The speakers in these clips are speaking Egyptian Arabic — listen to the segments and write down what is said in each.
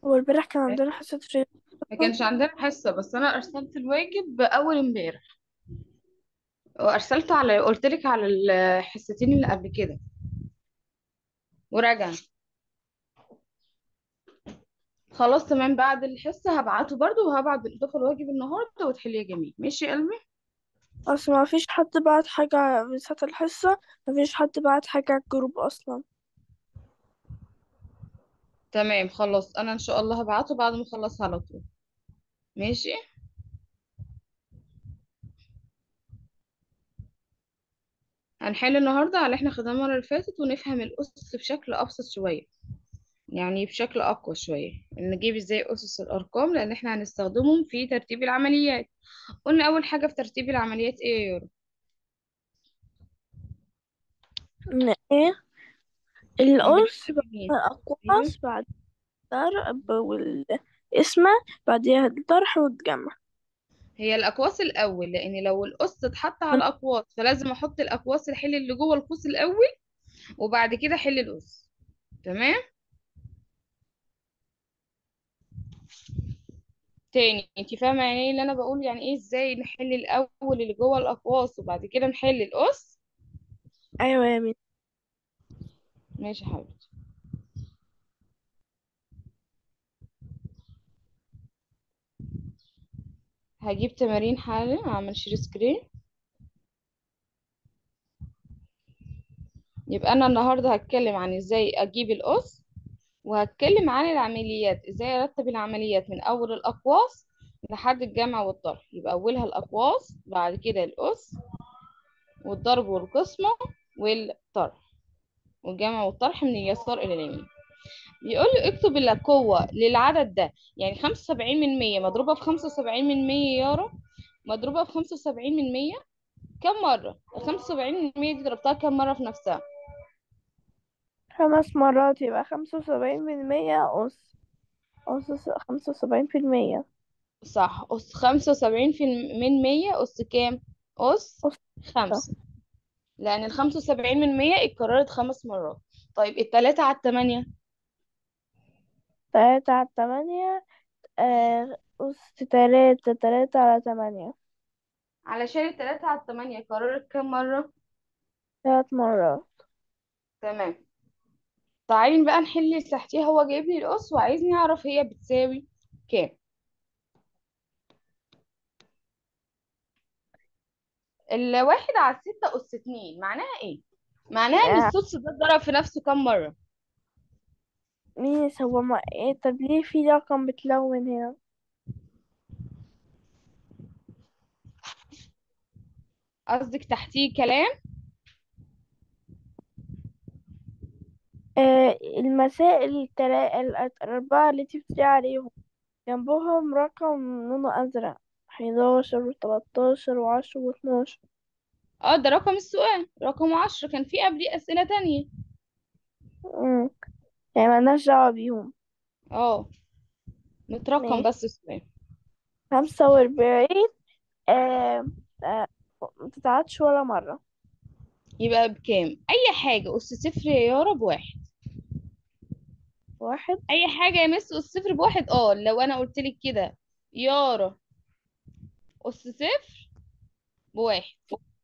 والبارح كان عندنا حصة رياضة ما كانش عندنا حصة بس أنا أرسلت الواجب أول امبارح وأرسلته على قلت لك على الحصتين اللي قبل كده وراجع خلاص تمام بعد الحصة هبعته برضو وهبعت بالإضافة الواجب النهاردة وتحليه جميل ماشي يا قلبي أصل ما فيش حد بعت حاجة في ساعة الحصة ما فيش حد بعت حاجة على الجروب أصلا تمام خلاص أنا إن شاء الله هبعته بعد ما أخلص على طول ماشي هنحل النهاردة على اللي احنا خدناه المرة اللي فاتت ونفهم الأس بشكل أبسط شوية يعني بشكل أقوى شوية نجيب ازاي أسس الأرقام لأن احنا هنستخدمهم في ترتيب العمليات قلنا أول حاجة في ترتيب العمليات ايه يا يورو إن إيه كان الأس بنكتب بعد مين ايوه الأقواس بعد الضرب والقسمة بعدها الطرح والجمع هي الأقواس الأول لأن لو الأس اتحط على من الأقواس فلازم أحط الأقواس الحل اللي جوه القوس الأول وبعد كده حل الأس تمام تاني انت فاهمة يعني ايه اللي أنا بقول يعني ايه ازاي نحل الأول اللي جوه الأقواس وبعد كده نحل الأس أيوة يا مين ماشي يا حبيبتي هجيب تمارين حالا اعمل شير سكرين يبقى انا النهارده هتكلم عن ازاي اجيب الاس وهتكلم عن العمليات ازاي ارتب العمليات من اول الاقواس لحد الجمع والطرح يبقى اولها الاقواس بعد كده الاس والضرب والقسمه والطرح والجمع والطرح من اليسار الى اليمين بيقول له اكتب القوة للعدد ده يعني خمسة وسبعين من مية مضروبة في خمسة وسبعين من مية يارا مضروبة في خمسة وسبعين من مية كم مرة الخمسة وسبعين من مية دي ضربتها كم مرة في نفسها خمس مرات يبقى خمسة وسبعين من مية أس أس خمسة وسبعين في المية صح أس خمسة وسبعين في الم- من مية أس كام أس أس خمسة لأن الخمسة وسبعين من مية اتكررت خمس مرات طيب التلاتة على التمانية تلاتة على تمانية آه، أس تلاتة تلاتة على تمانية علشان التلاتة على التمانية اتكررت كام مرة تلات مرات تمام تعالي بقى نحل اللي تحتيها هو جايب لي الأس وعايزني أعرف هي بتساوي كام الواحد على الستة أس اتنين معناها ايه؟ معناها ان يعني السدس ده اتضرب في نفسه كام مرة؟ مين هو ما ايه طب ليه في رقم بتلون هنا قصدك تحتيه كلام؟ آه المسائل التلا... ال- الأربعة اللي تفتي عليهم جنبهم رقم لونه أزرق حداشر وتلاتاشر وعشرة واتناشر اه ده رقم السؤال رقم عشرة كان في قبليه أسئلة تانية مم. يعني ملناش دعوة بيهم اه مترقم ماشي بس السؤال خمسة وأربعين آه آه متتعادش ولا مرة يبقى بكام؟ أي حاجة أس صفر يا يارا بواحد واحد أي حاجة يا مس أس صفر بواحد اه لو أنا قلت لك كده يارا أس صفر بواحد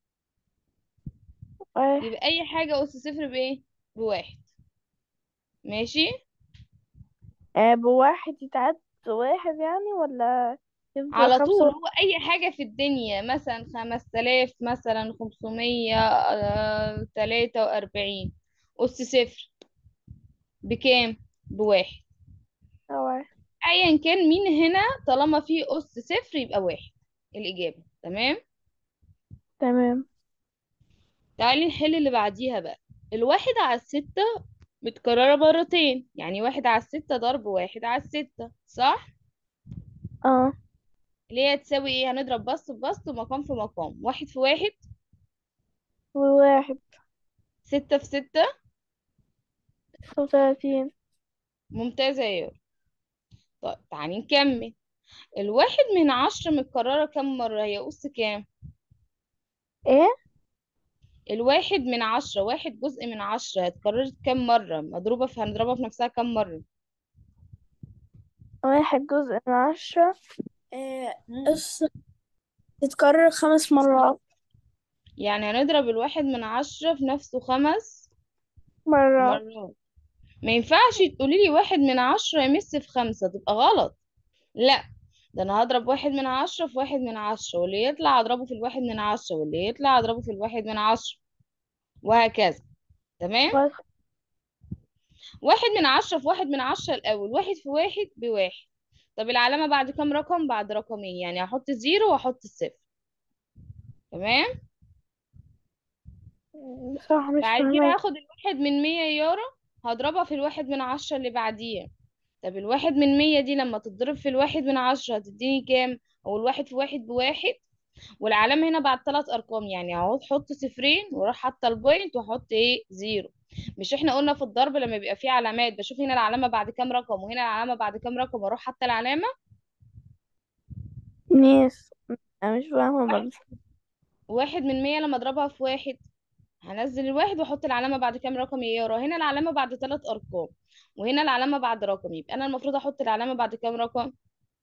واحد يبقى أي حاجة أس صفر بإيه؟ بواحد ماشي؟ آه بواحد يتعاد واحد يعني ولا يفضل على خمسة طول و... هو اي حاجة في الدنيا مثلا خمس تلاف مثلا خمسمية تلاتة واربعين اس صفر بكام بواحد واحد ايا كان مين هنا طالما فيه اس صفر يبقى واحد الاجابة تمام تمام تعالي نحل اللي بعديها بقى الواحد على الستة متكررة مرتين يعني واحد على الستة ضرب واحد على الستة صح اه اللي هي تساوي ايه هنضرب بسط ببسط ومقام في مقام واحد في واحد وواحد ستة في ستة ستة وتلاتين ممتازة يا يارا طيب تعالي نكمل الواحد من عشرة متكررة كم مرة هي أس كام ايه الواحد من عشرة واحد جزء من عشرة اتكررت كم مرة مضروبة في هنضربها في نفسها كم مرة واحد جزء من عشرة آه، مم. اس تتكرر خمس مرات يعني هنضرب الواحد من عشرة في نفسه خمس مرات مرات ما ينفعش تقولي لي واحد من عشرة يمس في خمسة تبقى غلط لا ده انا هضرب واحد من عشرة في واحد من عشرة واللي يطلع اضربه في الواحد من عشرة واللي يطلع اضربه في الواحد من عشرة وهكذا تمام واحد واحد من عشرة في واحد من عشرة الأول واحد في واحد بواحد طب العلامة بعد كام رقم بعد رقمين يعني هحط الزيرو واحط الصفر تمام بصراحة مش بعد كده فاهمة هاخد الواحد من مية يارا هضربها في الواحد من عشرة اللي بعديه طب الواحد من مية دي لما تتضرب في الواحد من عشرة هتديني كام او الواحد في واحد بواحد والعلامة هنا بعد ثلاث ارقام يعني اهو تحط صفرين واروح حاطة البوينت واحط ايه زيرو مش احنا قلنا في الضرب لما بيبقى فيه علامات بشوف هنا العلامة بعد كام رقم وهنا العلامة بعد كام رقم واروح حاطة العلامة نيس أنا مش فاهمة برضه واحد من مية لما اضربها في واحد هنزل الواحد واحط العلامة بعد كام رقم يا يارا هنا العلامة بعد ثلاث ارقام وهنا العلامة بعد رقم يبقى انا المفروض احط العلامة بعد كام رقم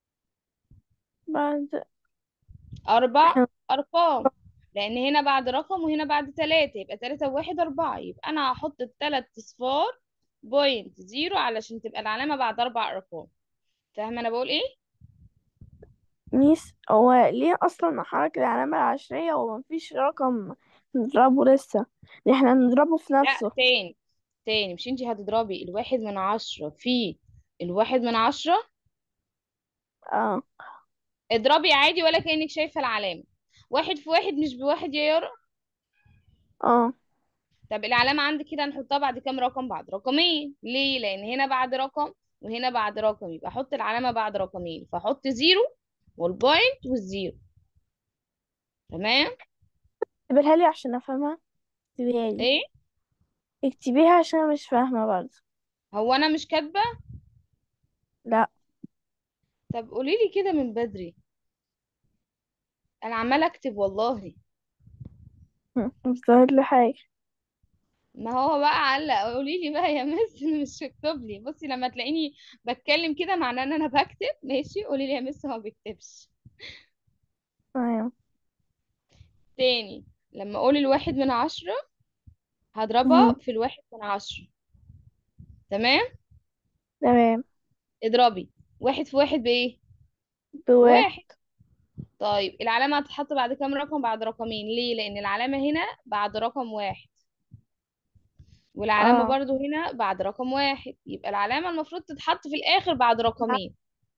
بعد اربع احنا ارقام لان هنا بعد رقم وهنا بعد ثلاثة يبقى ثلاثة وواحد اربعة يبقى انا هحط الثلاث اصفار بوينت زيرو علشان تبقى العلامة بعد اربع ارقام فاهمة انا بقول ايه ميس هو ليه أصلا حركة العلامة العشرية ومفيش رقم نضربه لسه احنا نضربه في لا نفسه تاني تاني مش انتي هتضربي الواحد من عشرة في الواحد من عشرة اه اضربي عادي ولا كأنك شايفة العلامة واحد في واحد مش بواحد يا يارا اه طب العلامة عندك كده هنحطها بعد كام رقم بعد رقمين ليه لان هنا بعد رقم وهنا بعد رقم يبقى احط العلامة بعد رقمين فاحط زيرو والبوينت والزيرو تمام اكتبيها لي عشان افهمها اكتبيها لي ايه اكتبيها عشان أنا مش فاهمة برضه هو انا مش كاتبة لا طب قوليلي كده من بدري انا عمالة اكتب والله مش ظاهر لي حاجة ما هو بقى علق قوليلي بقى يا مس إن مش مكتوب لي بصي لما تلاقيني بتكلم كده معناه ان انا بكتب ماشي قوليلي يا مس هو ما بيكتبش ايوه تاني لما اقول الواحد من عشرة هضربها مم. في الواحد من عشرة تمام تمام اضربي واحد في واحد بايه بواحد واحد طيب العلامة هتتحط بعد كام رقم بعد رقمين ليه لان العلامة هنا بعد رقم واحد والعلامة اه برضو هنا بعد رقم واحد يبقى العلامة المفروض تتحط في الاخر بعد رقمين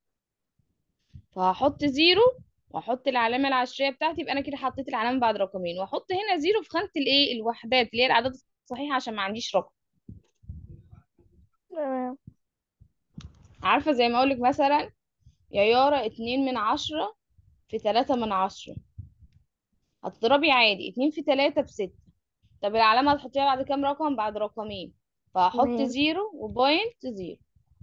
فهحط زيرو واحط العلامة العشرية بتاعتي يبقى انا كده حطيت العلامة بعد رقمين واحط هنا زيرو في خانة الايه الوحدات اللي هي الاعداد الصحيحة عشان ما عنديش رقم تمام عارفة زي ما اقولك مثلا يا يارا اتنين من عشرة في تلاتة من عشرة هتضربي عادي اتنين في تلاتة بستة طب العلامة هتحطيها بعد كام رقم بعد رقمين فهحط تمام زيرو وبوينت زيرو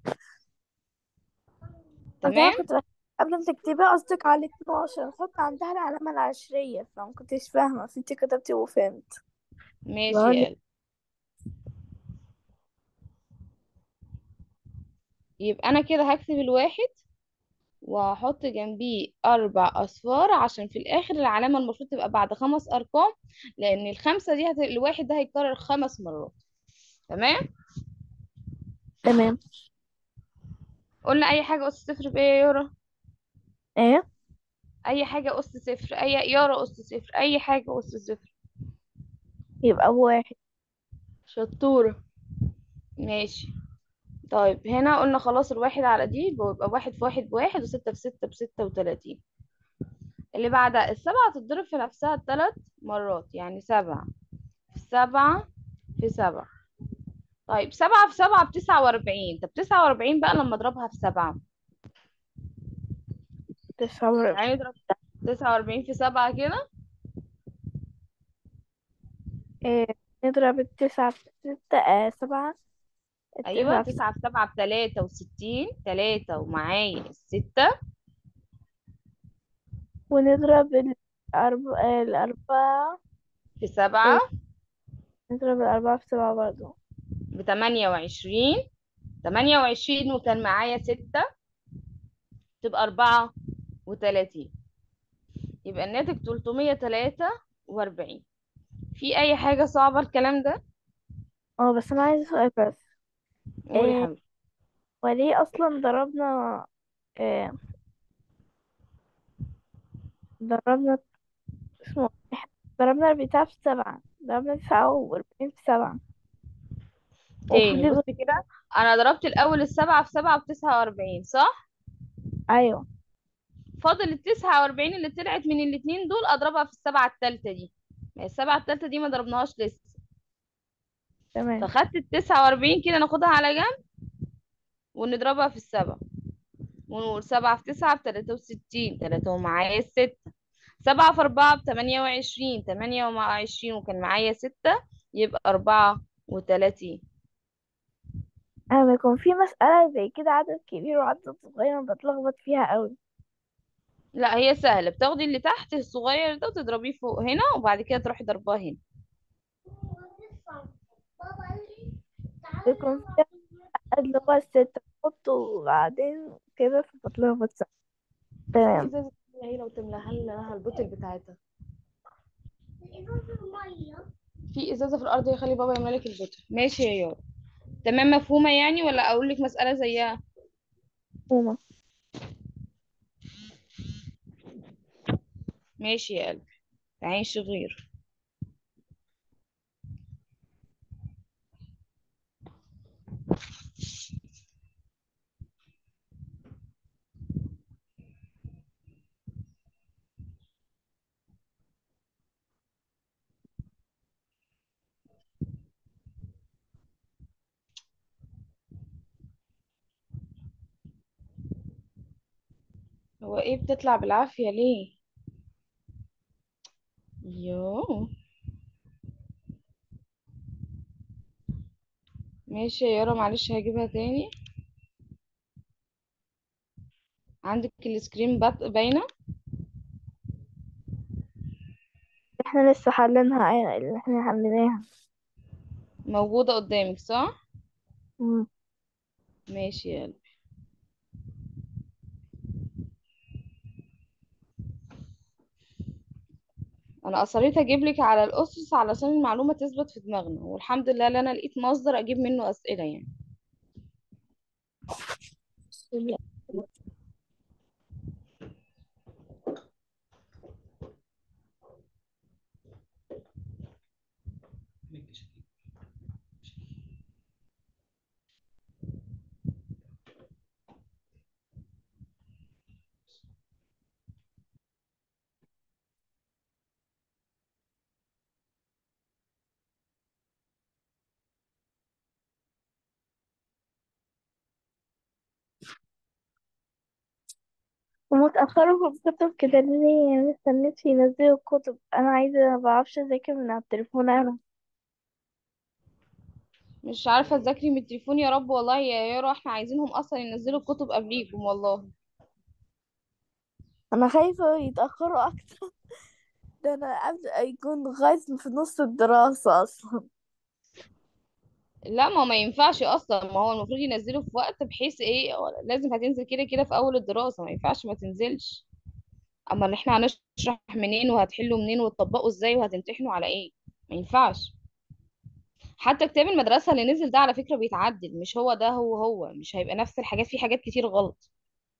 أصل أنا تمام كنت بك- قبل ما تكتبيها قصدك على اتناشر نحط عندها العلامة العشرية فما كنتش فاهمة بس انتي كتبتي وفهمت ماشي بقولك يا قلبي يبقى انا كده هكتب الواحد وهحط جنبيه اربع اصفار عشان في الاخر العلامة المفروض تبقى بعد خمس ارقام لان الخمسة دي هت... الواحد ده هيتكرر خمس مرات تمام تمام قلنا اي حاجة اس صفر بايه يا يارا ايه اي حاجة اس صفر اي يارا اس صفر اي حاجة اس صفر يبقى بواحد شطورة ماشي طيب هنا قلنا خلاص الواحد على دي بيبقى واحد في واحد بواحد وستة في ستة بستة وتلاتين اللي بعدها السبعة تتضرب في نفسها تلات مرات يعني سبعة في سبعة في سبعة طيب سبعة في سبعة بتسعة وأربعين طب تسعة وأربعين بقى لما أضربها في سبعة تسعة وربع يعني نضرب تسعة وأربعين في سبعة كده ايه نضرب التسعة في ستة آه سبعة أيوة التسعة في تسعة في سبعة بتلاتة وستين تلاتة ومعايا الستة ونضرب الأربعة الأربعة في سبعة نضرب الأربعة في سبعة برضه بتمانية وعشرين تمانية وعشرين وكان معايا ستة تبقى أربعة وتلاتين يبقى الناتج تلتمية تلاتة وأربعين في أي حاجة صعبة الكلام ده؟ اه بس انا عايزة سؤال بس قولي يا إيه حبيبي وليه اصلا ضربنا إيه ضربنا اسمه إحنا ضربنا البتاع في سبعة ضربنا تسعة وأربعين في سبعة المفروض تاني يبقى بصي كده أنا ضربت الأول السبعة في سبعة بتسعة وأربعين صح؟ أيوة فاضل التسعة وأربعين اللي طلعت من الاتنين دول أضربها في السبعة التالتة دي ما هي السبعة التالتة دي ما ضربناهاش لسه تمام فخدت التسعة وأربعين كده ناخدها على جنب ونضربها في السبعة ونقول سبعة في تسعة بتلاتة وستين تلاتة ومعايا الستة سبعة في أربعة بتمانية وعشرين تمانية وعشرين وكان معايا ستة يبقى أربعة وتلاتين أنا لما يكون في مسألة زي كده عدد كبير وعدد صغير أنا بتلخبط فيها قوي لا هي سهلة بتاخدي اللي تحت الصغير ده وتضربيه فوق هنا وبعد كده تروحي ضرباه هنا بيكون فيها اللي هو الستة بحطه وبعدين كده فبتلخبط ساعات. تمام ازازة هي لو تملاها لها البوتل بتاعتها في ازازة في الأرض يخلي بابا يملى لك البوتل ماشي يا يارا تمام مفهومة يعني ولا أقول لك مسألة زيها هما ماشي يا قلبي تعيش غير هو ايه بتطلع بالعافية ليه يوه ماشي يا يارا معلش هجيبها تاني عندك السكرين بات باينة احنا لسه حلينها أيوة اللي احنا حليناها موجودة قدامك صح مم. ماشي يا قلبي انا اصريت اجيب لك على الاسس علشان المعلومة تثبت في دماغنا والحمد لله اللي انا لقيت مصدر اجيب منه اسئلة يعني ومتأخروا في الكتب كده ليه يعني استنيت ينزلوا الكتب أنا عايزة مبعرفش أذاكر من على التليفون أنا مش عارفة تذاكري من التليفون يا رب والله يا يارا احنا عايزينهم اصلا ينزلوا الكتب قبليكم والله أنا خايفة يتأخروا أكتر ده أنا أبدأ يكون لغاية في نص الدراسة أصلا لا ما ما ينفعش اصلا ما هو المفروض ينزلوا في وقت بحيث ايه لازم هتنزل كده كده في اول الدراسة ما ينفعش ما تنزلش اما اللي احنا هنشرح منين وهتحلوا منين وتطبقوا ازاي وهتمتحنوا على ايه ما ينفعش حتى كتاب المدرسة اللي نزل ده على فكرة بيتعدل مش هو ده هو هو مش هيبقى نفس الحاجات في حاجات كتير غلط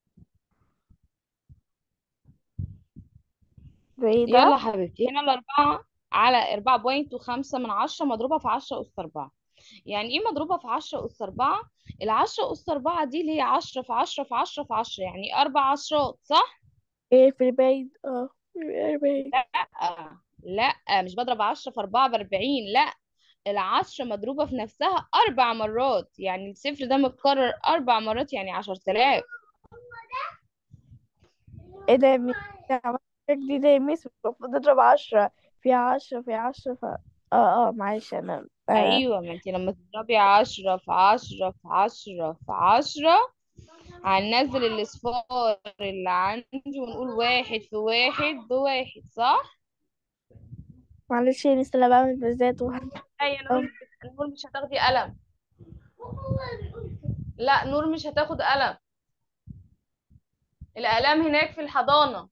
زي يلا ده حبيبتي هنا الأربعة على أربعة بوينت وخمسة من عشرة مضروبة في عشرة أس أربعة يعني ايه مضروبة في عشرة أس أربعة العشرة أس أربعة دي اللي هي عشرة في عشرة في عشرة في عشرة يعني أربع عشرات صح؟ ايه في البيت اه في البيت لأ لأ مش بضرب عشرة في أربعة بأربعين لأ العشرة مضروبة في نفسها أربع مرات يعني الصفر ده متكرر أربع مرات يعني عشرة آلاف ايه ده يا ميس ده عملت دي ده يا ميس المفروض اضرب عشرة في عشرة في عشرة ف اه اه معلش انا آه. أيوة ما انتي لما تضربي عشرة في عشرة في عشرة في عشرة هننزل الأصفار اللي عندي ونقول واحد في واحد بواحد صح؟ معلش يا ميس انا بعمل بالذات واحد أي نور نور مش هتاخدي قلم لا نور مش هتاخد قلم الأقلام هناك في الحضانة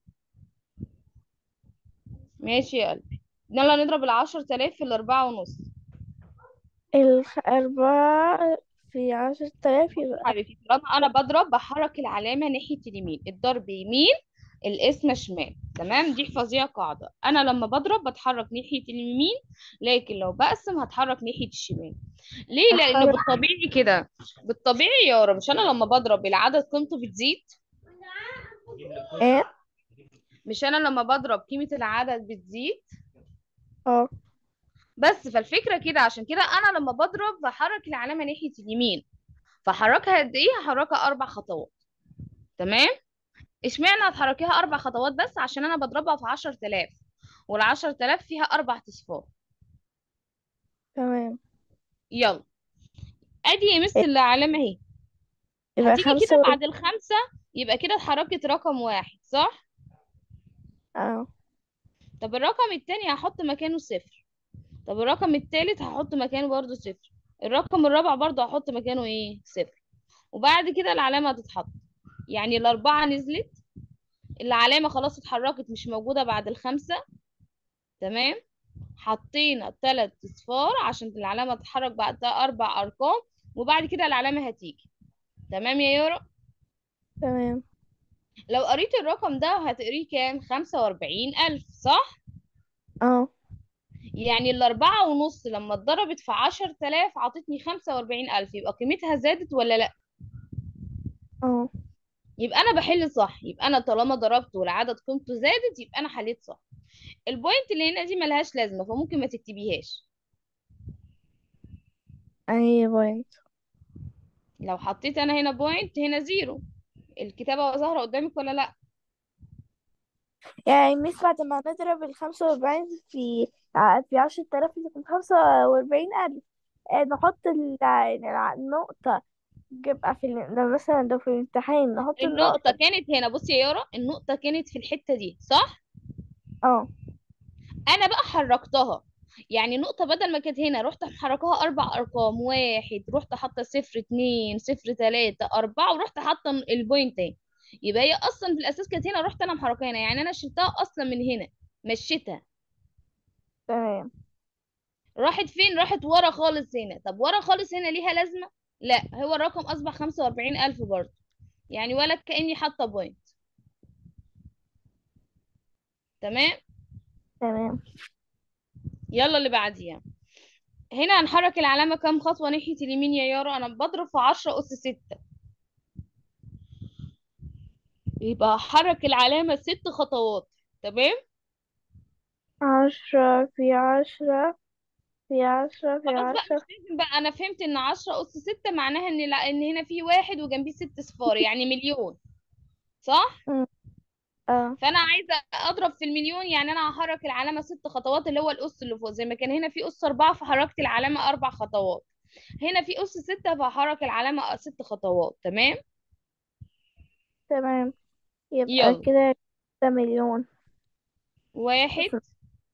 ماشي يا قلبي يلا نضرب العشر تلاف في الأربعة ونص الأربعة في عشرة آلاف يبقى حبيبتي طالما أنا بضرب بحرك العلامة ناحية اليمين الضرب يمين القسمة شمال تمام دي احفظيها قاعدة أنا لما بضرب بتحرك ناحية اليمين لكن لو بقسم هتحرك ناحية الشمال ليه لأنه أحرك بالطبيعي كده بالطبيعي يا رب مش أنا لما بضرب العدد قيمته بتزيد ايه مش أنا لما بضرب قيمة العدد بتزيد اه بس فالفكرة كده عشان كده أنا لما بضرب بحرك العلامة ناحية اليمين فحركها قد إيه هحركها أربع خطوات تمام اشمعنى هتحركيها أربع خطوات بس عشان أنا بضربها في عشر تلاف والعشر تلاف فيها أربع أصفار تمام يلا أدي يا مس إيه، العلامة أهي يبقى هتيجي خمسة كده و... بعد الخمسة يبقى كده اتحركت رقم واحد صح؟ اه طب الرقم التاني هحط مكانه صفر طب الرقم التالت هحط مكانه برضو صفر الرقم الرابع برضو هحط مكانه ايه صفر وبعد كده العلامة هتتحط يعني الأربعة نزلت العلامة خلاص اتحركت مش موجودة بعد الخمسة تمام حطينا تلات اصفار عشان العلامة تتحرك بعد أربع أرقام وبعد كده العلامة هتيجي تمام يا يورو تمام لو قريت الرقم ده هتقريه كام خمسة وأربعين ألف صح اه يعني الأربعة ونص لما اتضربت في عشر تلاف عطتني خمسة وأربعين ألف يبقى قيمتها زادت ولا لأ اه يبقى أنا بحل صح يبقى أنا طالما ضربت والعدد قيمته زادت يبقى أنا حليت صح البوينت اللي هنا دي ملهاش لازمة فممكن ما تكتبيهاش أي بوينت لو حطيت أنا هنا بوينت هنا زيرو الكتابة ظاهرة قدامك ولا لأ يعني ميس بعد ما نضرب الخمسة وأربعين في ع- في عشرة آلاف يكون خمسة وأربعين ألف آه، نحط ال- الع- النقطة يبقى في ال- لو مثلا لو في الامتحان نحط النقطة النقطة كانت هنا بصي يا يارا النقطة كانت في الحتة دي صح اه أنا بقى حركتها يعني نقطة بدل ما كانت هنا رحت محركاها أربع أرقام واحد رحت حاطة صفر اتنين صفر تلاتة أربعة ورحت حاطة البوينت تاني يبقى هي أصلا في الأساس كانت هنا رحت أنا محركاها هنا يعني أنا شلتها أصلا من هنا مشيتها تمام راحت فين راحت ورا خالص هنا طب ورا خالص هنا ليها لازمة لا هو الرقم أصبح خمسة وأربعين ألف برضه يعني ولا كأني حاطة بوينت تمام تمام يلا اللي بعديها هنا هنحرك العلامة كام خطوة ناحية اليمين يا يارا أنا بضرب في عشرة أس ستة يبقى هحرك العلامة ست خطوات تمام عشرة في عشرة في عشرة في خلاص بقى مش عشرة لازم بقى أنا فهمت إن عشرة أس ستة معناها إن لا إن هنا في واحد وجنبيه ست صفار يعني مليون صح؟ أمم، اه فأنا عايزة أضرب في المليون يعني أنا هحرك العلامة ست خطوات اللي هو الأس اللي فوق زي ما كان هنا في أس أربعة فحركت العلامة أربع خطوات هنا في أس ستة فحرك العلامة ست خطوات تمام؟ تمام يبقى يلا كده ده مليون واحد صفر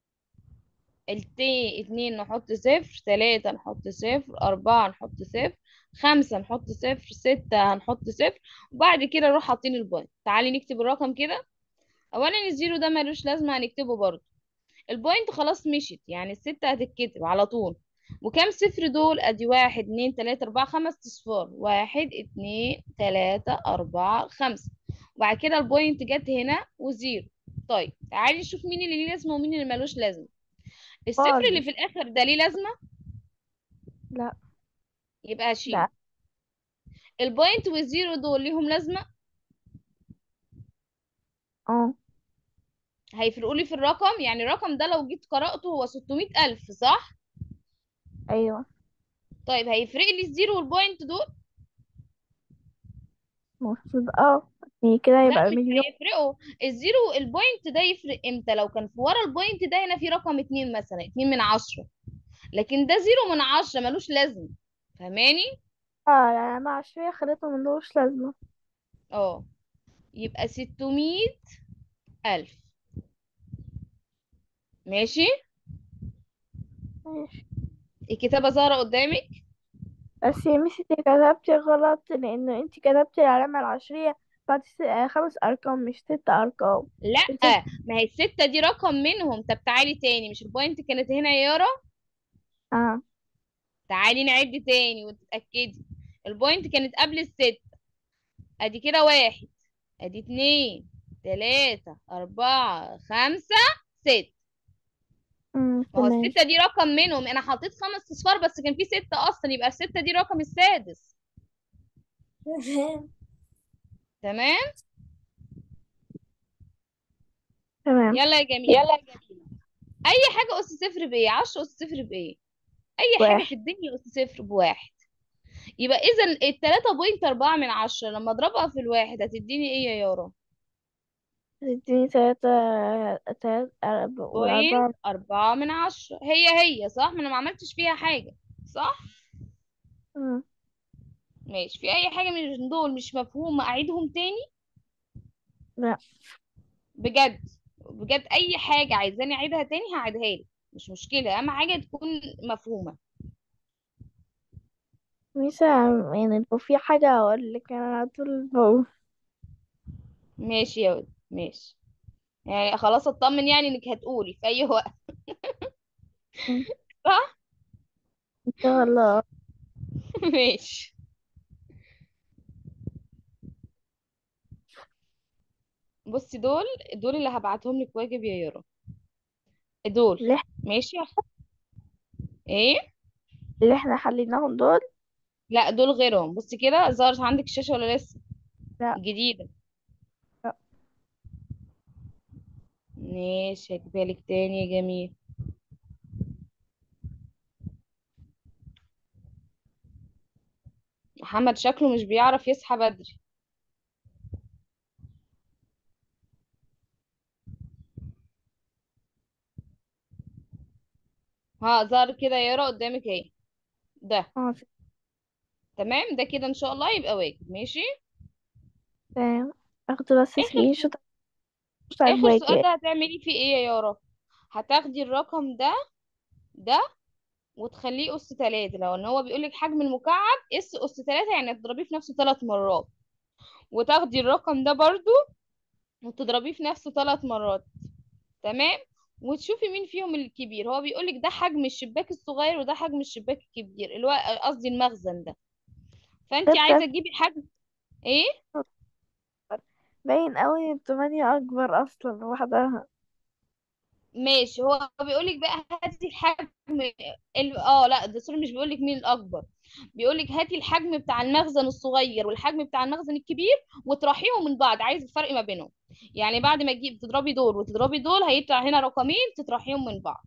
التي اتنين نحط صفر تلاتة نحط صفر أربعة نحط صفر خمسة نحط صفر ستة هنحط صفر وبعد كده نروح حاطين البوينت تعالي نكتب الرقم كده أولا الزيرو ده ملوش لازمة هنكتبه برضه البوينت خلاص مشيت يعني الستة هتتكتب على طول وكام صفر دول ادي واحد اتنين تلاتة اربعة خمس اصفار واحد اتنين تلاتة اربعة خمسة وبعد كده البوينت جت هنا وزيرو طيب تعالي نشوف مين اللي ليه لازمة ومين اللي ملوش لازمة الصفر اللي خالص في الاخر ده ليه لازمة لا يبقى لا هشيل البوينت والزيرو دول ليهم لازمة اه هيفرقوا لي في الرقم يعني الرقم ده لو جيت قرأته هو 600 ألف صح ايوه طيب هيفرق لي الزيرو والبوينت دول المفروض اه يعني كده لا يبقى مش مليون هيفرقوا الزيرو البوينت ده يفرق امتى لو كان في ورا البوينت ده هنا في رقم اتنين مثلا اتنين من عشرة لكن ده زيرو من عشرة ملوش لازمة فاهماني اه يعني انا عشرية خليته ملوش لازمة اه يبقى ستمية ألف ماشي ماشي الكتابة ظاهرة قدامك بس يا ميسي انت كتبتي غلط لان انت كتبتي العلامة العشرية بعد س- آه، خمس أرقام مش ست أرقام لا الست ما هي الستة دي رقم منهم طب تعالي تاني مش البوينت كانت هنا يا يارا اه تعالي نعد تاني وتتأكدي البوينت كانت قبل الست ادي كده واحد ادي اتنين تلاتة اربعة خمسة ست أمم، ما هو تمام الستة دي رقم منهم انا حطيت خمس اصفار بس كان في ستة اصلا يبقى الستة دي رقم السادس تمام تمام يلا يا جميل يلا يا جميل اي حاجة اس صفر بايه عشرة اس صفر بايه اي حاجة في واحد الدنيا اس صفر بواحد يبقى اذا التلاتة بوينت اربعة من عشرة لما اضربها في الواحد هتديني ايه يا يارا تديني تلاتة تلاتة أرب- بوينت والأربعة اربعة من عشرة هي هي صح ما انا ما عملتش فيها حاجة صح أمم، ماشي في اي حاجة من دول مش مفهومة اعيدهم تاني لا بجد بجد اي حاجة عايزاني اعيدها تاني هعيدها لك مش مشكلة اهم حاجة تكون مفهومة ميسا يعني لو في حاجة أقول لك أنا على طول بقول ماشي يا ولد ماشي يعني خلاص اطمن يعني انك هتقولي في اي وقت أمم، صح إن شاء الله ماشي بصي دول دول اللي هبعتهم لك واجب يا يارا دول اللي إح- ماشي ايه اللي احنا حليناهم دول لا دول غيرهم بصي كده ظهرت عندك الشاشة ولا لسه لا جديدة لا ماشي هجيبها لك تاني يا جميل محمد شكله مش بيعرف يصحى بدري ها ظهر كده يا يارا قدامك اهي ده اه تمام ده كده ان شاء الله يبقى واجب ماشي تمام اخد بس اخر سكرين شوت بتاع اخر سؤال الواجب ده هتعملي فيه ايه يا يارا هتاخدي الرقم ده ده وتخليه اس تلاتة لو ان هو بيقولك حجم المكعب اس اس تلاتة يعني تضربيه في نفسه ثلاث مرات وتاخدي الرقم ده برضو وتضربيه في نفسه ثلاث مرات تمام وتشوفي مين فيهم الكبير هو بيقولك ده حجم الشباك الصغير وده حجم الشباك الكبير اللي هو قصدي المخزن ده فانت عايزة ستة تجيبي حجم ايه باين قوي التمانية اكبر اصلا لوحدها ماشي هو بيقولك بقى هاتي الحجم ال... اه لا ده سوري مش بيقولك مين الاكبر بيقولك هاتي الحجم بتاع المخزن الصغير والحجم بتاع المخزن الكبير وطرحيهم من بعض عايز الفرق ما بينهم يعني بعد ما تجيب تضربي دول وتضربي دول هيطلع هنا رقمين تطرحيهم من بعض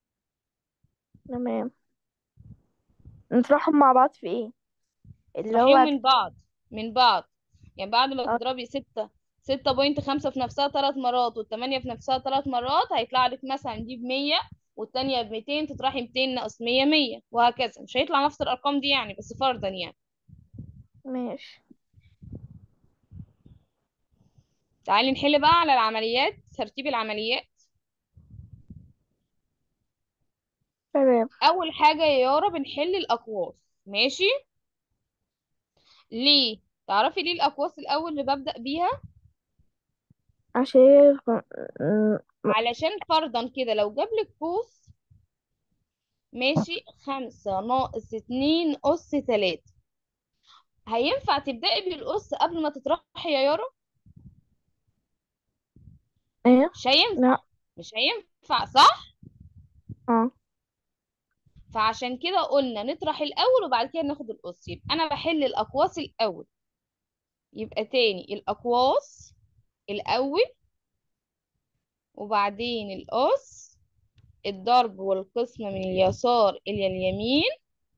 تمام نطرحهم مع بعض في ايه اللي تطرحيهم هو من بعض من بعض يعني بعد ما اه تضربي ستة ستة بوينت خمسة في نفسها ثلاث مرات والتمانية في نفسها ثلاث مرات هيطلع لك مثلا دي بمية والتانية بميتين تطرحي ميتين ناقص مية مية وهكذا مش هيطلع نفس الأرقام دي يعني بس فرضا يعني ماشي تعالي نحل بقى على العمليات ترتيب العمليات تمام أول حاجة يا يارا بنحل الأقواس ماشي ليه تعرفي ليه الأقواس الأول اللي ببدأ بيها عشان يكون- م- م- علشان فرضا كده لو جابلك قوس ماشي خمسة ناقص اتنين أس تلاتة هينفع تبدأي بالأس قبل ما تطرحي يا يارا ايه مش هينفع لا مش هينفع صح اه فعشان كده قلنا نطرح الأول وبعد كده ناخد الأس يبقى أنا بحل الأقواس الأول يبقى تاني الأقواس الأول وبعدين الأس الضرب والقسمة من اليسار إلى اليمين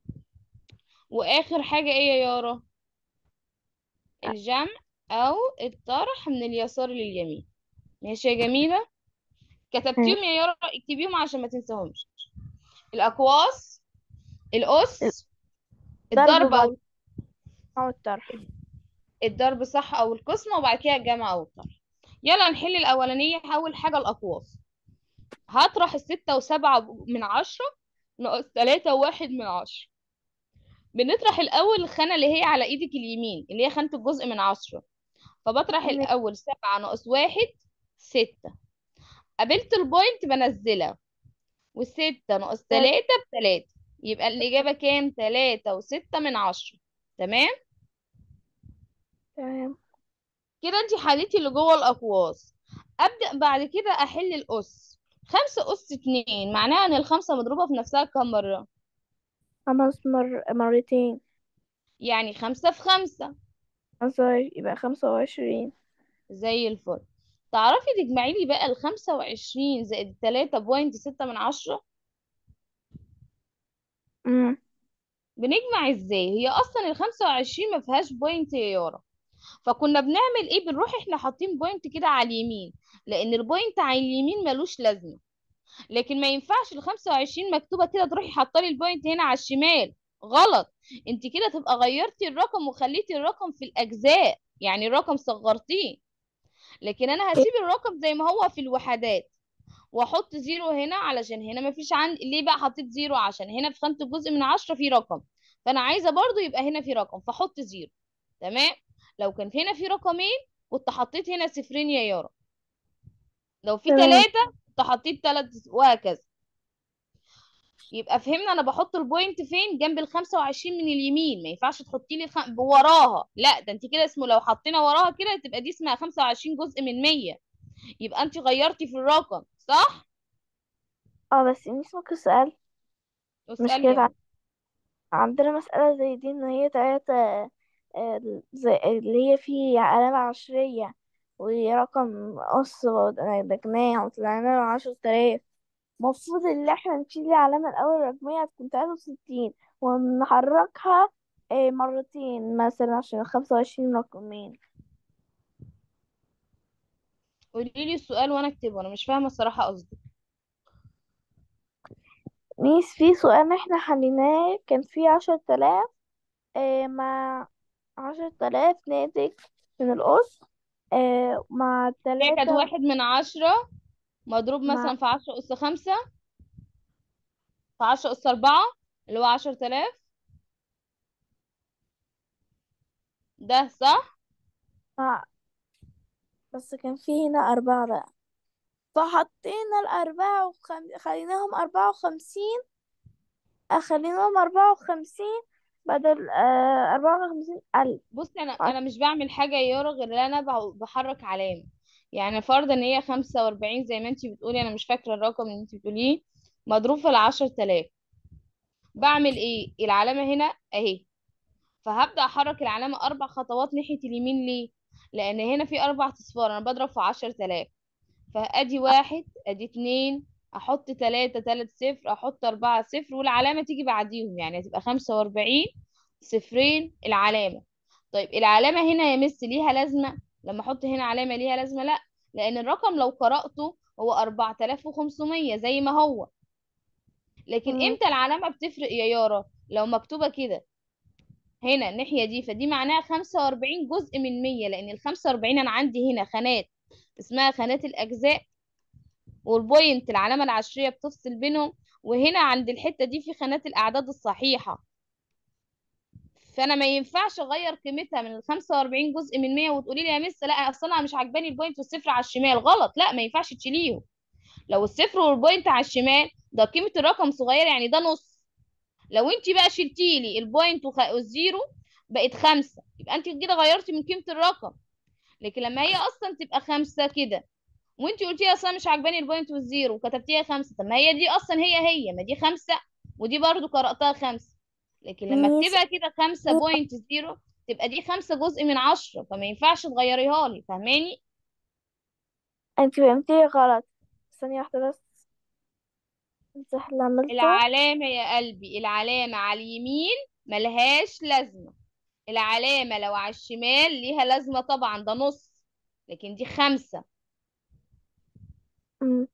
وآخر حاجة إيه يا يارا الجمع أو الطرح من اليسار لليمين ماشي يا جميلة كتبتيهم ماشي يا يارا اكتبيهم عشان ما تنساهمش الأقواس الأس ضرب الضرب بعد أو او الطرح الضرب صح أو القسمة وبعد كده الجمع أو الطرح يلا نحل الأولانية أول حاجة الأقواس هطرح الستة وسبعة من عشرة ناقص تلاتة وواحد من عشرة بنطرح الأول الخانة اللي هي على إيدك اليمين اللي هي خانة الجزء من عشرة فبطرح تمام الأول سبعة ناقص واحد ستة قابلت البوينت بنزلها والستة ناقص تلاتة بتلاتة يبقى الإجابة كام؟ تلاتة وستة من عشرة تمام؟ تمام كده انت حليتي اللي جوه الأقواس أبدأ بعد كده أحل الأس خمسة أس اتنين معناها إن الخمسة مضروبة في نفسها كم مرة؟ خمس مر... مرتين يعني خمسة في خمسة خمسة وعش... يبقى خمسة وعشرين زي الفل تعرفي تجمعي لي بقى الخمسة وعشرين زائد التلاتة بوينت ستة من عشرة أمم بنجمع ازاي هي اصلا الخمسة وعشرين ما فيهاش بوينت يا يارا فكنا بنعمل ايه بنروح احنا حاطين بوينت كده على اليمين لان البوينت على اليمين ملوش لازمة لكن ما ينفعش ال 25 مكتوبة كده تروحي حاطه لي البوينت هنا على الشمال غلط انت كده تبقى غيرتي الرقم وخليتي الرقم في الاجزاء يعني الرقم صغرتيه لكن انا هسيب الرقم زي ما هو في الوحدات واحط زيرو هنا علشان هنا مفيش عندي ليه بقى حطيت زيرو عشان هنا في خانة الجزء من عشرة في رقم فانا عايزة برضو يبقى هنا في رقم فاحط زيرو تمام لو كان هنا في رقمين كنت حطيت هنا صفرين يا يارا لو في تمام تلاتة كنت حطيت تلات وهكذا يبقى فهمنا انا بحط البوينت فين جنب ال 25 من اليمين ما ينفعش تحطي لي خ... وراها لا ده انت كده اسمه لو حطينا وراها كده تبقى دي اسمها 25 جزء من 100 يبقى انت غيرتي في الرقم صح اه بس مش ممكن سؤال مش اسالي كده يلا عن- عندنا مسألة زي دي ان هي تلاتة آه، زي اللي هي فيه علامة عشرية ورقم قص ودجناه وطلعنا له عشرة آلاف المفروض ان احنا نشيل العلامة الأول الرقمية هتكون تلاتة وستين ونحركها آه، مرتين مثلا عشان خمسة وعشرين رقمين قولي لي السؤال وانا اكتبه انا مش فاهمه الصراحه قصدي ميس في سؤال احنا حليناه كان فيه عشرة آلاف آه، مع عشرة آلاف ناتج من القص آه، مع هي كانت تلاتة واحد من عشرة مضروب مع مثلا في عشرة أس خمسة في عشرة أس أربعة اللي هو عشر تلاف ده صح مع بس كان فيه هنا أربعة بقى فحطينا الأربعة وخم... خليناهم أربعة وخمسين خليناهم أربعة وخمسين بدل آه أربعة وخمسين ألف بصي أنا أنا مش بعمل حاجة يا يارا غير إن أنا بع- بحرك علامة يعني فرضا إن هي خمسة وأربعين زي ما انتي بتقولي أنا مش فاكرة الرقم اللي انتي بتقوليه مضروب في العشر تلاف بعمل إيه العلامة هنا أهي فهبدأ أحرك العلامة أربع خطوات ناحية اليمين ليه لأن هنا في أربع أصفار أنا بضرب في عشر تلاف فادي واحد ادي اتنين احط تلاتة تلات صفر احط اربعة صفر والعلامة تيجي بعديهم يعني هتبقى خمسة واربعين صفرين العلامة طيب العلامة هنا يا مس ليها لازمة لما احط هنا علامة ليها لازمة لا لان الرقم لو قرأته هو اربعة الاف وخمسمية زي ما هو لكن مم. امتى العلامة بتفرق يا يارا لو مكتوبة كده هنا الناحية دي فدي معناها خمسة واربعين جزء من مية لان الخمسة واربعين انا عندي هنا خانات اسمها خانات الاجزاء والبوينت العلامة العشرية بتفصل بينهم وهنا عند الحتة دي في خانات الأعداد الصحيحة فأنا ما ينفعش أغير قيمتها من ال 45 جزء من 100 وتقولي لي يا مس لا أصل أنا مش عاجباني البوينت والصفر على الشمال غلط لا ما ينفعش تشيليهم لو الصفر والبوينت على الشمال ده قيمة الرقم صغير يعني ده نص لو انت بقى شلتي لي البوينت وخ... والزيرو بقت خمسة يبقى انت كده غيرتي من قيمة الرقم لكن لما هي أصلا تبقى خمسة كده وانتي قلتي اصلا مش عاجباني البوينت والزيرو وكتبتيها خمسة طب ما هي دي اصلا هي هي ما دي خمسة ودي برضو قرأتها خمسة لكن لما ميس اكتبها كده خمسة بوينت زيرو تبقى دي خمسة جزء من عشرة فما ينفعش تغيريها لي فاهماني انت فهمتي غلط ثانية واحدة بس انت اللي عملته العلامة يا قلبي العلامة على اليمين ملهاش لازمة العلامة لو على الشمال ليها لازمة طبعا ده نص لكن دي خمسة مم.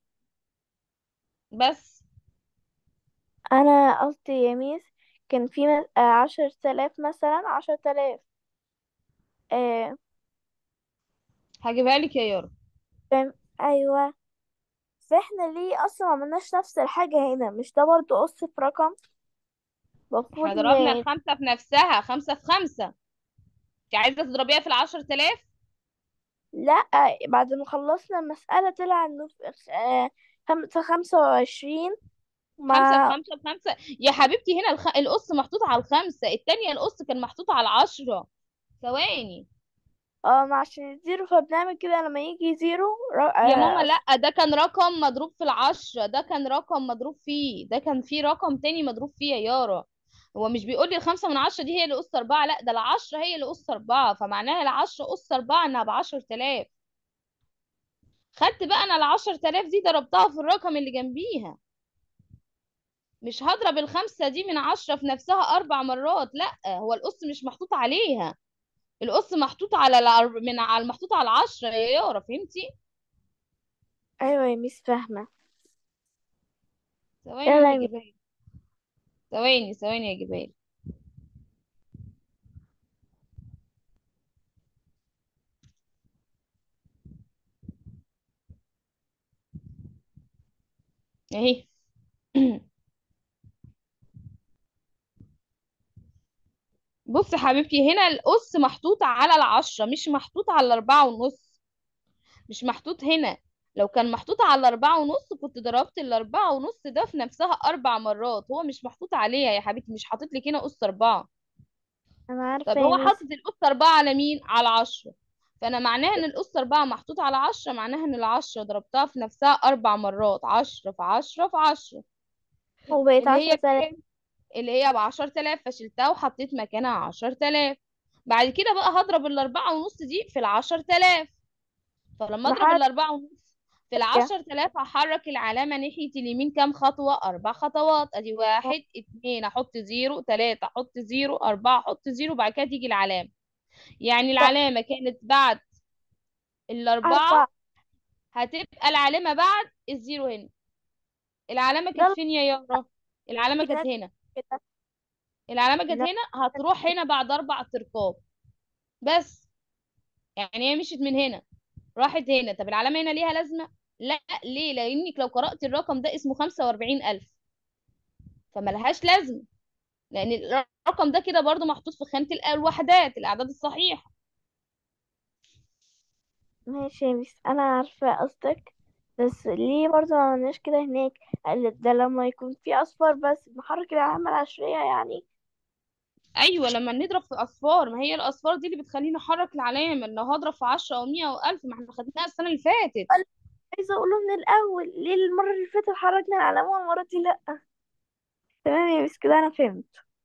بس انا قصدي يا ميس كان في م- آه، عشر تلاف مثلا عشر تلاف آه هجيبها لك يا يارا فاهم ايوه فاحنا ليه اصلا ما عملناش نفس الحاجة هنا مش ده برضو قص في رقم احنا المفروض ضربنا ان الخمسة في نفسها خمسة في خمسة انت عايزة تضربيها في العشر تلاف لا بعد ما خلصنا المسألة طلع انه في آه، خمسة خمسة وعشرين خمسة في مع خمسة في خمسة يا حبيبتي هنا الخ... القص محطوط على الخمسة التانية القص كان محطوط على العشرة ثواني اه مع عشان الزيرو فبنعمل كده لما يجي زيرو ر- يا ماما آه، لا ده كان رقم مضروب في العشرة ده كان رقم مضروب فيه ده كان فيه رقم تاني مضروب فيه يا يارا هو مش بيقول لي الخمسة من عشرة دي هي اللي قص أربعة لا ده العشرة هي اللي قص أربعة فمعناها العشرة قص أربعة إنها بعشر تلاف خدت بقى أنا العشر تلاف دي ضربتها في الرقم اللي جنبيها مش هضرب الخمسة دي من عشرة في نفسها أربع مرات لا هو القص مش محطوط عليها القص محطوط على العر... من على محطوط على العشرة يا يارا فهمتي ايوه يا ميس فاهمة ثواني يلا اهو يا ميس هجيبها لك. ثواني ثواني هجيبها لك. اهي بص يا حبيبتي هنا القص محطوط على العشرة مش محطوط على الأربعة ونص مش محطوط هنا لو كان محطوط على الأربعة ونص كنت ضربت الأربعة ونص ده في نفسها أربع مرات هو مش محطوط عليها يا حبيبتي مش حاطط لك هنا قص أربعة انا عارفة طب يا هو ميس حاطط القص أربعة على مين؟ على عشرة فأنا معناها إن القص أربعة محطوط على عشرة معناها إن العشرة ضربتها في نفسها أربع مرات عشرة في عشرة في عشرة وبقيت اللي عشرة هي تلاف بكام؟ اللي هي بعشر تلاف فشلتها وحطيت مكانها عشر تلاف بعد كده بقى هضرب الأربعة ونص دي في العشر تلاف فلما أضرب بحرك الأربعة ونص في العشر تلاف هحرك العلامة ناحية اليمين كام خطوة أربع خطوات أدي واحد اتنين أحط زيرو تلاتة أحط زيرو أربعة أحط زيرو بعد كده تيجي العلامة يعني العلامة كانت بعد الأربعة أربعة هتبقى العلامة بعد الزيرو هنا العلامة كانت يلا فين يا يارا العلامة كانت كده هنا كده العلامة كانت لا هنا هتروح هنا بعد أربع ترقات بس يعني هي مشيت من هنا راحت هنا طب العلامة هنا ليها لازمة لا ليه لأنك لو قرأت الرقم ده اسمه خمسة وأربعين ألف فملهاش لازمة لأن الرقم ده كده برضو محطوط في خانة الأ- الوحدات الأعداد الصحيحة ماشي يا ميس انا عارفة قصدك بس ليه برضه ما عملناش كده هناك قال ده لما يكون في اصفر بس بنحرك العلامة العشرية يعني أيوة لما نضرب في أصفار ما هي الأصفار دي اللي بتخليني أحرك العلامة لو هضرب في عشرة أو مية أو ألف ما احنا خدناها السنة اللي فاتت قال عايزة اقوله من الاول ليه المرة اللي فاتت حركنا العلامة والمرة دي لا تمام يا ميس كده انا فهمت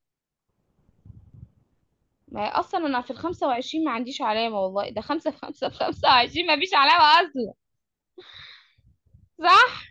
ما هي أصلا أنا في الخمسة وعشرين ما عنديش علامة والله ده خمسة في خمسة في خمسة وعشرين ما فيش علامة أصلا صح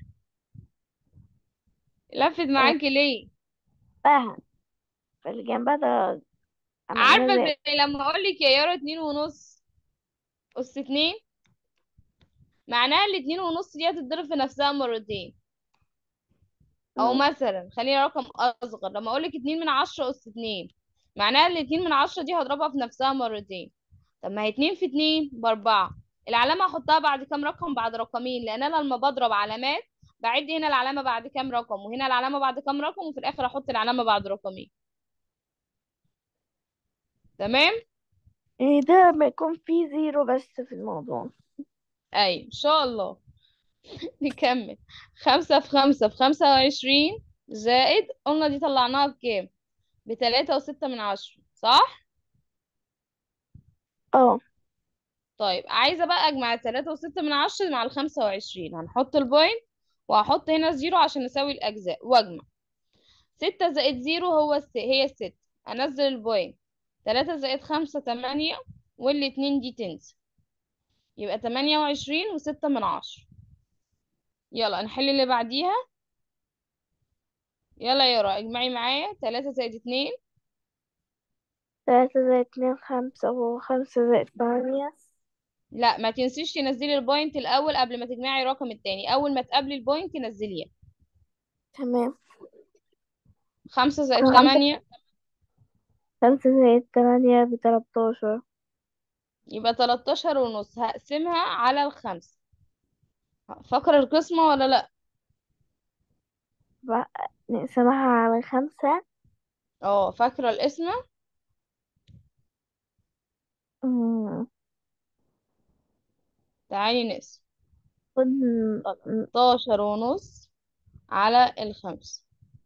لفت آه، معاكي ليه فاهم فاللي جنبها ده عملناه عارفة ازاي زي لما أقول لك يا يارا اتنين ونص أس اتنين معناها الاتنين ونص دي هتتضرب في نفسها مرتين او مم. مثلا خلينا رقم اصغر لما اقولك اتنين من عشرة اس اتنين معناها الاتنين من عشرة دي هضربها في نفسها مرتين طب ما هي اتنين في اتنين باربعة العلامة هحطها بعد كام رقم بعد رقمين لان انا لما بضرب علامات بعد هنا العلامة بعد كام رقم وهنا العلامة بعد كام رقم وفي الاخر احط العلامة بعد رقمين تمام يعني ده ما يكون في زيرو بس في الموضوع اي ان شاء الله نكمل خمسة في خمسة في خمسة وعشرين زائد قلنا دي طلعناها بكام بتلاتة وستة من عشرة صح اه طيب عايزة بقى أجمع التلاتة وستة من عشرة مع الخمسة وعشرين هنحط البوينت وهحط هنا زيرو عشان نساوي الأجزاء وأجمع ستة زائد زيرو هو الس... هي الست أنزل البوينت تلاتة زائد خمسة تمانية والاتنين دي تنزل يبقى تمانية وعشرين وستة من عشرة يلا نحل اللي بعديها يلا يا يارا اجمعي معايا تلاتة زائد اتنين تلاتة زائد اتنين خمسة وخمسة زائد تمانية لا ما تنسيش تنزلي البوينت الأول قبل ما تجمعي الرقم التاني أول ما تقابلي البوينت نزليها تمام خمسة زائد خمسة تمانية خمسة زائد تمانية بتلاتاشر يبقى 13 ونص هقسمها على الخمسة فاكرة القسمة ولا لأ بقى نقسمها على خمسة اه فاكرة القسمة مم. تعالي نقسم خد 13 ونص على الخمس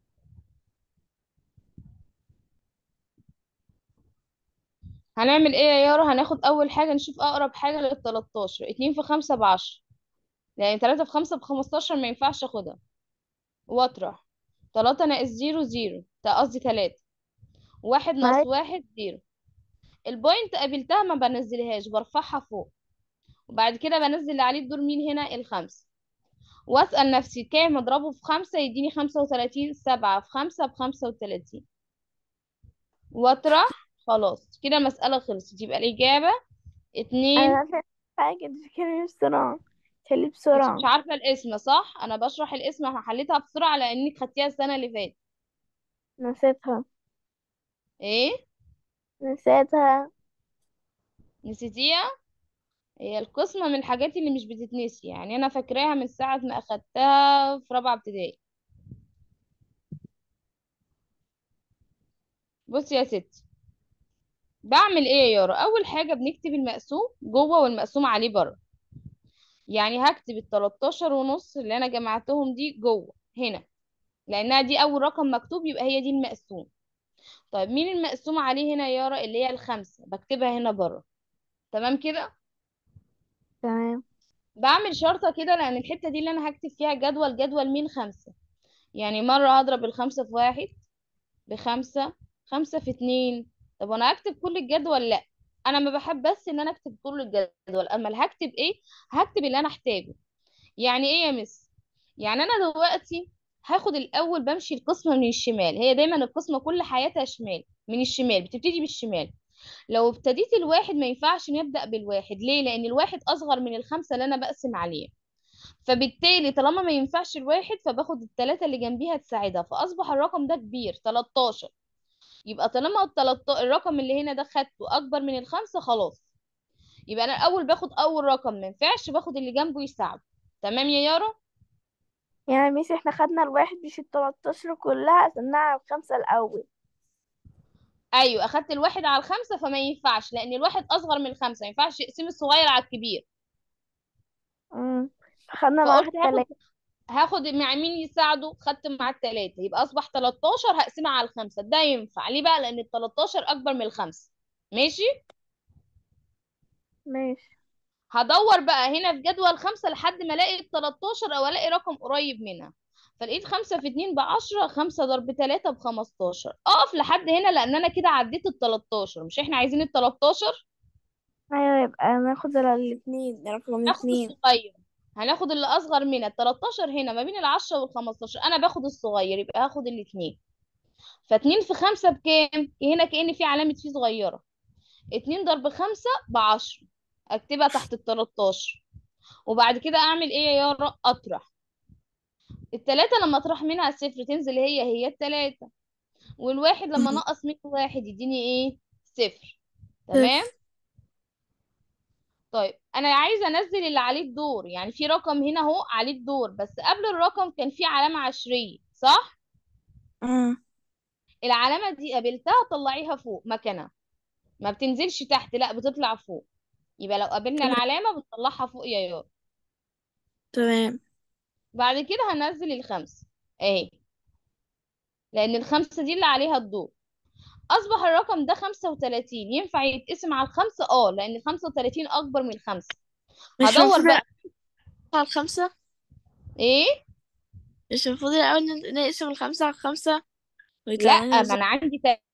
هنعمل ايه يا يارا هناخد اول حاجة نشوف اقرب حاجة لل 13 اتنين في خمسة بعشرة لان تلاتة في خمسة بخمستاشر ما ينفعش اخدها واطرح تلاتة ناقص زيرو زيرو ده قصدي تلاتة واحد ناقص معايا واحد زيرو البوينت قابلتها ما بنزلهاش برفعها فوق وبعد كده بنزل اللي عليه الدور مين هنا الخمسة واسأل نفسي كام اضربه في خمسة يديني خمسة وتلاتين سبعة في خمسة بخمسة وتلاتين واطرح خلاص كده المسألة خلصت يبقى الإجابة اتنين انا عارفة حاجة تفكري بسرعة تحلي انت مش بسرعة عارفة الاسم صح انا بشرح الاسم انا حليتها بسرعة لانك خدتيها السنة اللي فاتت نسيتها ايه نسيتها نسيتيها هي القسمة من الحاجات اللي مش بتتنسي يعني انا فاكراها من ساعة ما اخدتها في رابعة ابتدائي بصي يا ستي بعمل ايه يا يارا اول حاجة بنكتب المقسوم جوه والمقسوم عليه بره يعني هكتب ال 13 ونص اللي انا جمعتهم دي جوه هنا لانها دي اول رقم مكتوب يبقى هي دي المقسوم طيب مين المقسوم عليه هنا يا يارا اللي هي الخمسة بكتبها هنا بره تمام كده تمام بعمل شرطة كده لأن الحتة دي اللي أنا هكتب فيها جدول جدول مين خمسة يعني مرة هضرب الخمسة في واحد بخمسة خمسة في اتنين طب وأنا هكتب كل الجدول لأ أنا ما بحب بس إن أنا أكتب كل الجدول أما اللي هكتب إيه هكتب اللي أنا أحتاجه يعني إيه يا مس يعني أنا دلوقتي هاخد الأول بمشي القسمة من الشمال هي دايما القسمة كل حياتها شمال من الشمال بتبتدي بالشمال لو ابتديت الواحد ما ينفعش نبدأ بالواحد ليه لأن الواحد أصغر من الخمسة اللي أنا بقسم عليه فبالتالي طالما ما ينفعش الواحد فباخد التلاتة اللي جنبيها تساعدها فأصبح الرقم ده كبير 13 يبقى طالما التلات- الرقم اللي هنا ده خدته أكبر من الخمسة خلاص يبقى أنا الأول باخد أول رقم ما ينفعش باخد اللي جنبه يساعده تمام يا يارا يعني ميس احنا خدنا الواحد مش التلاتاشر كلها قسمناها على الخمسة الأول أيوة أخدت الواحد على الخمسة فما ينفعش لأن الواحد أصغر من الخمسة ما ينفعش يقسم الصغير على الكبير امم فخدنا فقلت الواحد هاخد تلاتة هاخد مع مين يساعده خدت مع التلاتة يبقى اصبح 13 هقسمها على الخمسة ده ينفع ليه بقى لان ال 13 اكبر من الخمسة ماشي ماشي هدور بقى هنا في جدول خمسة لحد ما الاقي ال 13 او الاقي رقم قريب منها فلقيت خمسة في اتنين بعشرة خمسة ضرب تلاتة بخمستاشر اقف لحد هنا لان انا كده عديت ال 13 مش احنا عايزين ال 13 ايوه يبقى ناخد الاتنين رقم ناخد اتنين الصغير هناخد اللي اصغر منها ال 13 هنا ما بين العشرة وال 15 انا باخد الصغير يبقى هاخد الاتنين فاتنين في خمسة بكام هنا كأن في علامة فيه صغيرة اتنين ضرب خمسة بعشرة اكتبها تحت التلاتاشر وبعد كده اعمل ايه يا يارا اطرح التلاتة لما اطرح منها صفر تنزل هي هي التلاتة والواحد لما مم. نقص منه واحد يديني ايه صفر تمام صفر طيب انا عايزه انزل اللي عليه الدور يعني في رقم هنا اهو عليه الدور بس قبل الرقم كان في علامه عشريه صح مم. العلامه دي قابلتها طلعيها فوق مكانها ما بتنزلش تحت لا بتطلع فوق يبقى لو قابلنا تمام العلامه بنطلعها فوق يا يارا تمام بعد كده هنزل الخمسة اهي لان الخمسة دي اللي عليها الضوء اصبح الرقم ده خمسة وتلاتين ينفع يتقسم على الخمسة اه لان خمسة وتلاتين اكبر من الخمسة مش هدور المفروض بقى على الخمسة ايه مش المفروض الأول ن- نقسم الخمسة على الخمسة ويطلع لا لنا ما ازاي انا عندي